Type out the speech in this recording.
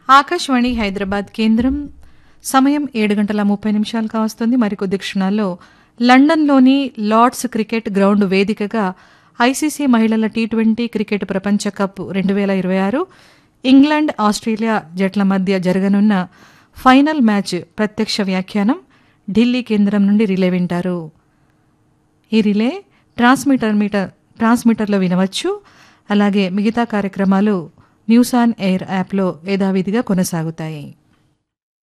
ఆకాశవాణి హైదరాబాద్ కేంద్రం సమయం ఏడు గంటల ముప్పై నిమిషాలు కావస్తుంది మరికొద్ది క్షణాల్లో లండన్లోని లార్డ్స్ క్రికెట్ గ్రౌండ్ వేదికగా ఐసీసీ మహిళల టీ ట్వంటీ క్రికెట్ ప్రపంచ కప్ రెండు వేల ఇరవై ఆరు ఇంగ్లాండ్ ఆస్ట్రేలియా జట్ల మధ్య జరగనున్న ఫైనల్ మ్యాచ్ ప్రత్యక్ష వ్యాఖ్యానం ఢిల్లీ కేంద్రం నుండి రిలే వింటారు ఈ రిలే ట్రాన్స్మిటర్ మీటర్ ట్రాన్స్మిటర్లో వినవచ్చు అలాగే మిగతా కార్యక్రమాలు న్యూస్ ఆన్ ఎయిర్ యాప్లో యథావిధిగా కొనసాగుతాయి